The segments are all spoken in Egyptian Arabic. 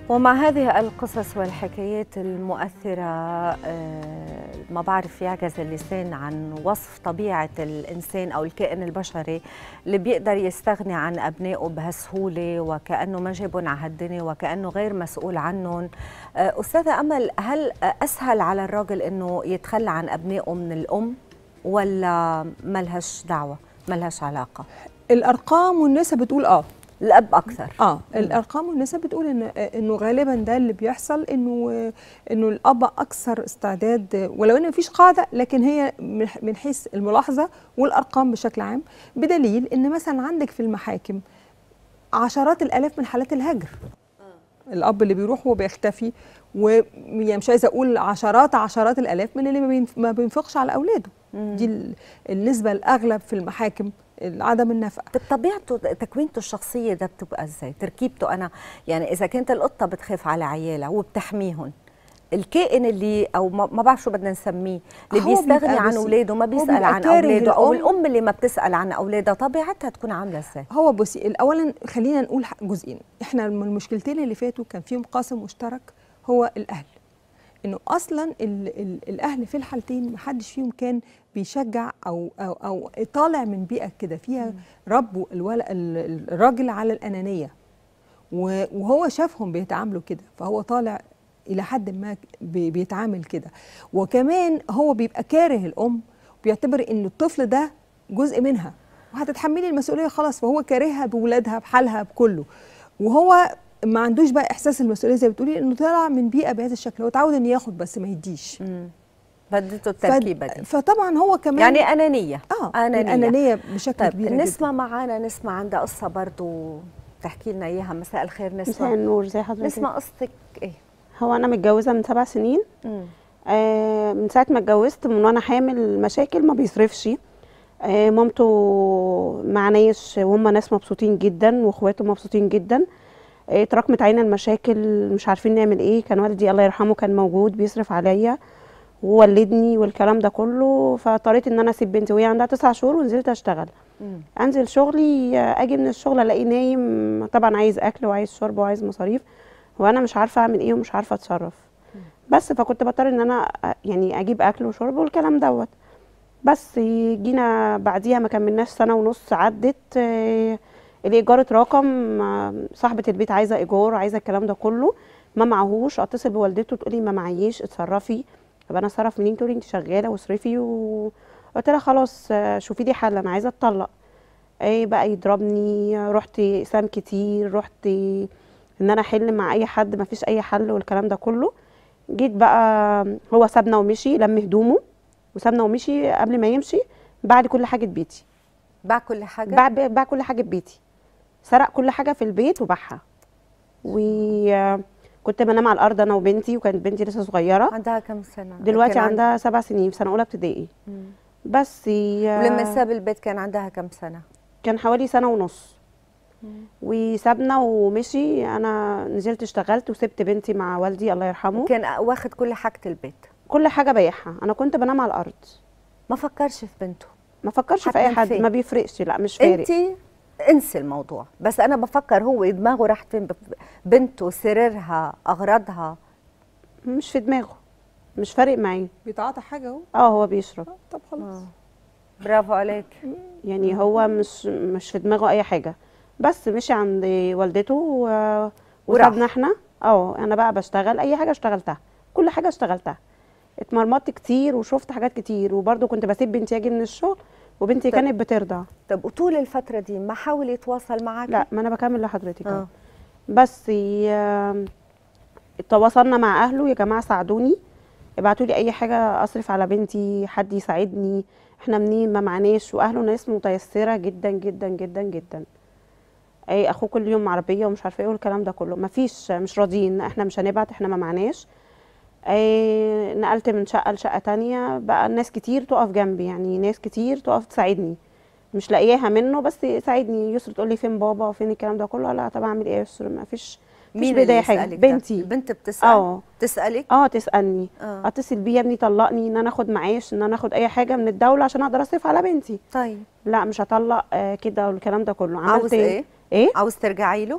ومع هذه القصص والحكايات المؤثرة آه، ما بعرف يعجز اللسان عن وصف طبيعة الإنسان أو الكائن البشري اللي بيقدر يستغني عن أبنائه بهالسهولة وكأنه ما جابهم على هالدنيا وكأنه غير مسؤول عنهم آه، أستاذة أمل هل أسهل على الراجل أنه يتخلى عن أبنائه من الأم ولا ملهاش دعوة ملهاش علاقة الارقام والنسب بتقول اه الأب أكثر اه الارقام والنسب بتقول ان انه غالبا ده اللي بيحصل انه انه الاب اكثر استعداد ولو ان مفيش قاعده لكن هي من من حيث الملاحظه والارقام بشكل عام بدليل ان مثلا عندك في المحاكم عشرات الالاف من حالات الهجر الاب اللي بيروح وبيختفي ويعني مش عايزه اقول عشرات عشرات الالاف من اللي ما بينف- ما بينفقش على اولاده دي ال- النسبه الاغلب في المحاكم عدم النفقه طب طبيعته تكوينته الشخصية ده بتبقى ازاي؟ تركيبته أنا يعني إذا كانت القطة بتخاف على عيالها وبتحميهم الكائن اللي او ما ما بعرف شو بدنا نسميه اللي هو بيستغني بيبقى عن بس- اولاده ما هو بيسال بيبقى عن كاره اولاده او الأم. الام اللي ما بتسال عن اولادها طبيعتها تكون عامله ازاي هو بصي اولا خلينا نقول ح- جزئين احنا من المشكلتين اللي فاتوا كان فيهم قاسم مشترك هو الاهل انه اصلا ال ال الاهل في الحالتين محدش فيهم كان بيشجع او او او طالع من بيئه كده فيها ربوا الولد الراجل على الانانيه و- وهو شافهم بيتعاملوا كده فهو طالع الى حد ما بي- بيتعامل كده وكمان هو بيبقى كاره الام وبيعتبر ان الطفل ده جزء منها وهتتحملي المسؤوليه خلاص فهو كارهها بولادها بحالها بكله وهو ما عندوش بقى احساس المسؤوليه زي ما بتقولي انه طلع من بيئه بهذا الشكل هو اتعود انه ياخد بس ما يديش بدته ف- التركيبه دي فطبعا هو كمان يعني انانيه اه انانيه الانانيه بشكل طيب كبير جدا نسمع معانا نسمع عندها قصه برضو تحكي لنا اياها مساء الخير مساء نسمع النور زي حضرتك نسمع قصتك ايه هو انا متجوزه من سبع سنين مم. آه من ساعه ما اتجوزت من وانا حامل مشاكل ما بيصرفش آه مامته معناش وهم ناس مبسوطين جدا واخواته مبسوطين جدا آه، اتراكمت علينا المشاكل مش عارفين نعمل ايه كان والدي الله يرحمه كان موجود بيصرف عليا وولدني والكلام ده كله فاضطريت ان انا اسيب بنتي وهي عندها تسع شهور ونزلت اشتغل مم. انزل شغلي آه، اجي من الشغل الاقيه نايم طبعا عايز اكل وعايز شرب وعايز مصاريف وانا مش عارفه اعمل ايه ومش عارفه اتصرف بس فكنت بضطر ان انا آه، يعني اجيب اكل وشرب والكلام دوت بس جينا بعديها ما كملناش سنه ونص عدت آه، الايجار اتراكم آه، صاحبه البيت عايزه ايجار عايزه الكلام ده كله ما معهوش اتصل بوالدته تقولي ما معيش اتصرفي طب انا اتصرف منين تقولي انت شغاله واصرفي وقلت لها خلاص آه، شوفي لي حل انا عايزه اتطلق ايه بقى يضربني رحت اقسام كتير رحت ان انا احل مع اي حد ما فيش اي حل والكلام ده كله جيت بقى هو سابنا ومشي لم هدومه وسابنا ومشي قبل ما يمشي بعد كل حاجه بيتي باع كل حاجه باع باع كل حاجه في بيتي سرق كل حاجه في البيت وباعها وكنت بنام على الارض انا وبنتي وكانت بنتي لسه صغيره عندها كم سنه دلوقتي كان عند- عندها سبع سنين في سنه اولى ابتدائي مم. بس ولما ساب البيت كان عندها كم سنه كان حوالي سنه ونص وسابنا ومشي انا نزلت اشتغلت وسبت بنتي مع والدي الله يرحمه كان واخد كل حاجه البيت كل حاجه بايعها انا كنت بنام على الارض ما فكرش في بنته ما فكرش في اي هتنام حد فين؟ ما بيفرقش لا مش فارق انت انسي الموضوع بس انا بفكر هو دماغه راحت فين بف- بنته سريرها اغراضها مش في دماغه مش فارق معاه بيتعاطى حاجه اهو اه هو بيشرب آه، طب خلاص برافو عليك يعني هو مش مش في دماغه اي حاجه بس مشي عند والدته و... وراح. وسابنا احنا اه انا بقى بشتغل اي حاجه اشتغلتها كل حاجه اشتغلتها اتمرمطت كتير وشفت حاجات كتير وبرضه كنت بسيب بنتي اجي من الشغل وبنتي طب- كانت بترضع طب وطول الفتره دي ما حاول يتواصل معك لا ما انا بكمل لحضرتك اهو اه بس ي- تواصلنا مع اهله يا جماعه ساعدوني ابعتوا لي اي حاجه اصرف على بنتي حد يساعدني احنا منين ما معناش واهله ناس متيسره جدا جدا جدا جدا اي اخوه كل يوم عربيه ومش عارفه ايه والكلام ده كله مفيش مش راضيين احنا مش هنبعت احنا ما معناش اي نقلت من شقه لشقه تانية بقى ناس كتير تقف جنبي يعني ناس كتير تقف تساعدني مش لاقياها منه بس ساعدني يسر تقول لي فين بابا وفين الكلام ده كله لا طب اعمل ايه يا يسر ما فيش مين مفيش اللي بدايه حاجه يسألك ده؟ بنتي البنت بتسال اه تسالك اه تسالني اه اتصل بيه يا ابني طلقني ان انا اخد معاش ان انا اخد اي حاجه من الدوله عشان اقدر اصرف على بنتي طيب لا مش هطلق آه كده والكلام ده كله عملت عاوز ايه ايه عاوز ترجعي له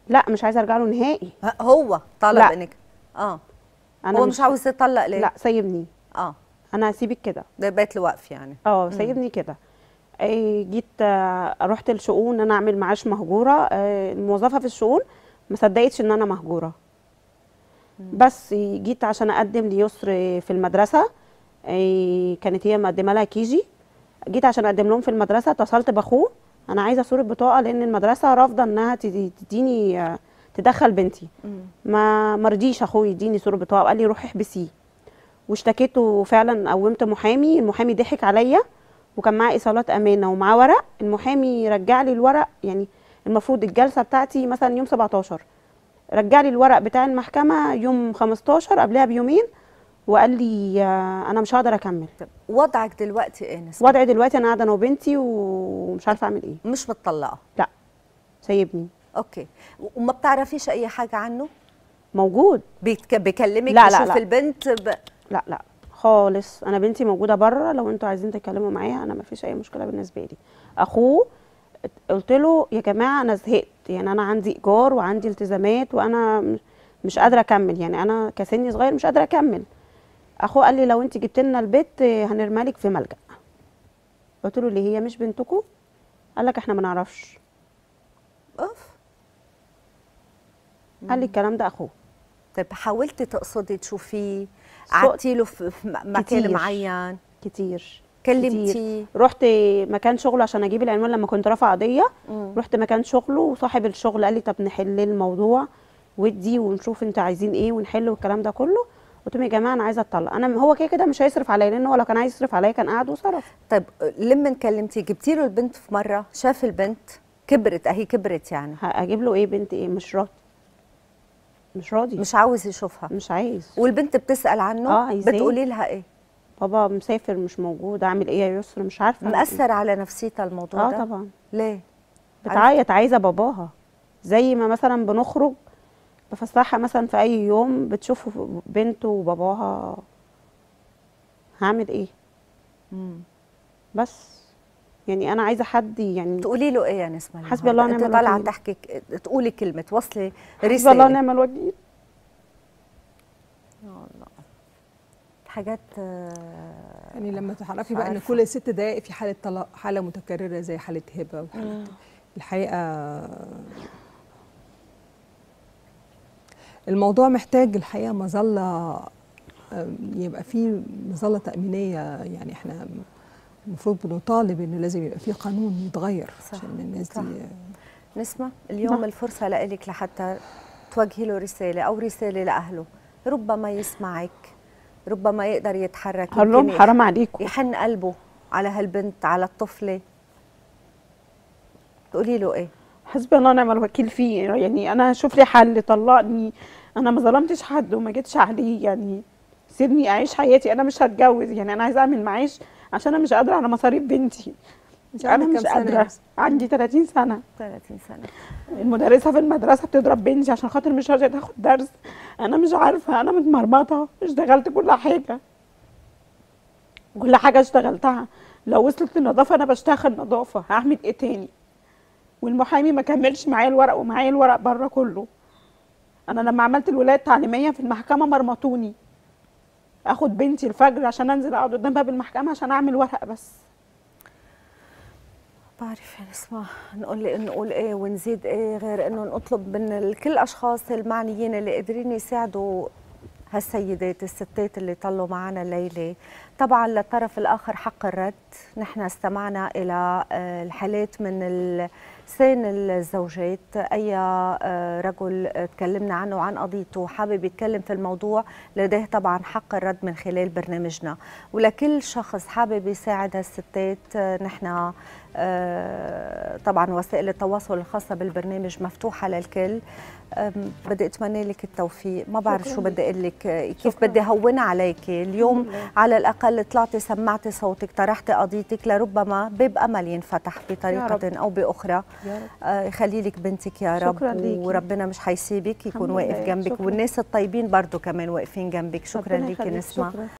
لا مش عايزه ارجع له نهائي ه- هو طلب لا. انك اه انا هو مش عاوز يطلق ليه لا سيبني اه انا هسيبك كده ده بيت الوقف يعني اه سيبني كده إيه جيت آه، رحت الشؤون ان انا اعمل معاش مهجوره آه، الموظفه في الشؤون ما صدقتش ان انا مهجوره بس جيت عشان اقدم ليسر في المدرسه إيه كانت هي مقدمه لها كيجي جيت عشان اقدم لهم في المدرسه اتصلت باخوه انا عايزه صوره بطاقه لان المدرسه رافضه انها تدي- تديني آه، تدخل بنتي ما مرضيش اخوي يديني صوره بطاقه وقال لي روحي احبسيه واشتكيته فعلا قومت محامي المحامي ضحك عليا وكان معاه ايصالات امانه ومعاه ورق المحامي رجع لي الورق يعني المفروض الجلسه بتاعتي مثلا يوم 17 رجع لي الورق بتاع المحكمه يوم 15 قبلها بيومين وقال لي آه، انا مش هقدر اكمل طب وضعك دلوقتي ايه نسمة؟ وضعي دلوقتي انا قاعده انا وبنتي ومش عارفه اعمل ايه مش متطلقه لا سايبني اوكي وما بتعرفيش اي حاجه عنه موجود بيتك... بيكلمك لا، لا، يشوف لا. البنت ب... لا لا خالص انا بنتي موجوده بره لو انتوا عايزين تتكلموا معايا انا ما فيش اي مشكله بالنسبه لي اخوه قلت له يا جماعه انا زهقت يعني انا عندي ايجار وعندي التزامات وانا م- مش قادره اكمل يعني انا كسني صغير مش قادره اكمل اخوه قال لي لو انت جبت لنا البيت هنرمالك في ملجأ قلت له ليه هي مش بنتكم قال لك احنا ما نعرفش اوف قال لي الكلام ده اخوه طيب حاولتي تقصدي تشوفيه صوت- قعدتي له في في م- مكان كتير. معين كتير كلمتيه كتير. رحت مكان شغله عشان اجيب العنوان لما كنت رافعه قضيه رحت مكان شغله وصاحب الشغل قال لي طب نحل الموضوع ودي ونشوف انتوا عايزين ايه ونحل والكلام ده كله قلت لهم يا جماعه انا عايزه اتطلق انا هو كده كده مش هيصرف عليا لان هو لو كان عايز يصرف عليا كان قعد وصرف طيب لما كلمتي جبتي له البنت في مره شاف البنت كبرت اهي كبرت يعني هجيب له ايه بنت ايه مش راضي مش راضي مش, مش عاوز يشوفها مش عايز والبنت بتسال عنه آه، عايزاه. بتقولي لها ايه بابا مسافر مش موجود اعمل ايه يا يسر مش عارفه أعمل إيه. مأثر على نفسيتها الموضوع اه ده طبعا ليه بتعيط عايزه باباها زي ما مثلا بنخرج بفسحها مثلا في اي يوم بتشوف بنته وباباها هعمل ايه مم. بس يعني انا عايزه حد يعني تقولي له ايه يا نسمه حسبي الله النهاردة؟ ونعم انت طالعه الوكيل. تحكي ك- تقولي كلمه توصلي حسبي الله رساله ونعم الوكيل حاجات آه، يعني لما تعرفي مش بقى ان عارفة. كل ست دقائق في حاله طلاق حاله متكرره زي حاله هبه وحاله الحقيقه الموضوع محتاج الحقيقه مظله أم، يبقى في مظله تامينيه يعني احنا المفروض بنطالب انه لازم يبقى في قانون يتغير صح، عشان الناس صح. دي نسمة اليوم نعم. الفرصة لإلك لحتى توجهي له رسالة أو رسالة لأهله ربما يسمعك ربما يقدر يتحرك هقول لهم يمكن حرام عليكم يحن قلبه على هالبنت على الطفلة تقولي له إيه حسبي الله ونعم الوكيل فيه يعني انا اشوف لي حل طلقني انا ما ظلمتش حد وما جيتش عليه يعني سيبني اعيش حياتي انا مش هتجوز يعني انا عايزه اعمل معاش عشان انا مش قادره على مصاريف بنتي انت انا عندك مش كام سنة يا قادره نسمة؟ عندي 30 سنه 30 سنة المدرسه في المدرسه بتضرب بنتي عشان خاطر مش راضيه تاخد درس انا مش عارفه انا متمرمطه اشتغلت كل حاجه كل حاجه اشتغلتها لو وصلت للنظافه انا بشتغل نظافه هعمل ايه تاني والمحامي ما كملش معايا الورق ومعايا الورق بره كله انا لما عملت الولايه التعليميه في المحكمه مرمطوني اخد بنتي الفجر عشان انزل اقعد قدام باب المحكمه عشان اعمل ورق بس بعرف يا نسمة نقول نقول ايه ونزيد ايه غير انه نطلب من كل الاشخاص المعنيين اللي قادرين يساعدوا هالسيدات الستات اللي طلوا معنا الليله طبعا للطرف الاخر حق الرد نحن استمعنا الى آه، الحالات من لسان الزوجات اي آه، رجل آه، تكلمنا عنه وعن قضيته حابب يتكلم في الموضوع لديه طبعا حق الرد من خلال برنامجنا ولكل شخص حابب يساعد هالستات آه، نحن آه، طبعا وسائل التواصل الخاصة بالبرنامج مفتوحة للكل أم، بدي اتمنى لك التوفيق ما بعرف شو بدي اقول لك آه، كيف بدي هون عليك اليوم على الاقل طلعتي سمعتي صوتك طرحتي قضيتك لربما باب امل ينفتح بطريقه او باخرى يا رب آه، يخلي لك بنتك يا رب شكراً ليكي. وربنا مش حيسيبك يكون الحمد واقف لله، جنبك شكراً. والناس الطيبين برضو كمان واقفين جنبك شكرا ربنا ليكي يخليك، نسمه شكراً.